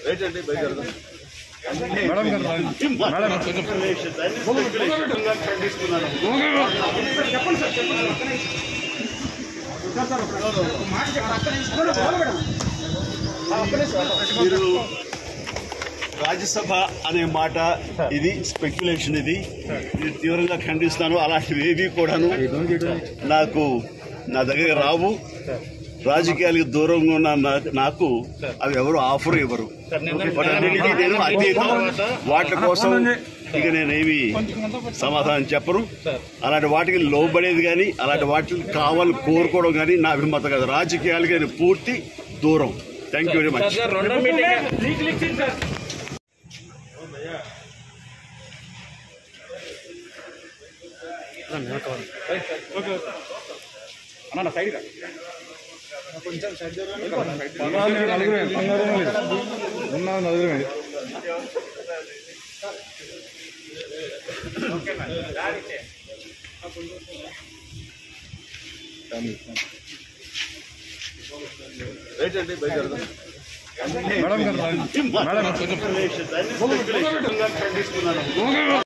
madam గారు madam కొంచెం మీరు రాజ్యసభ అనే మాట ఇది స్పెక్యులేషన్ ఇది ఇది తీవ్రంగా ఖండిస్తాను అలాంటివి ఏవి కూడాను నాకు నా దగ్గర రావు రాజకీయాలకు దూరంగా ఉన్న నా- నాకు అవి ఎవరు ఆఫర్ ఇవ్వరు వాటన్నిటికీ నేను అతీతం వాటి కోసం ఇక నేనేమి సమాధానం చెప్పను అలాంటి వాటికి లోబడేది కానీ అలాంటి వాటికి కావాలని కోరుకోవడం కానీ నా అభిమతం కాదు రాజకీయాలకి నేను పూర్తి దూరం థ్యాంక్ యూ వెరీ మచ్ రెండో మీటింగ్ అన్న సైడ్ రా నలుగురు ఉన్నారు నలుగురు మేడం గారు మేడం కొంచెం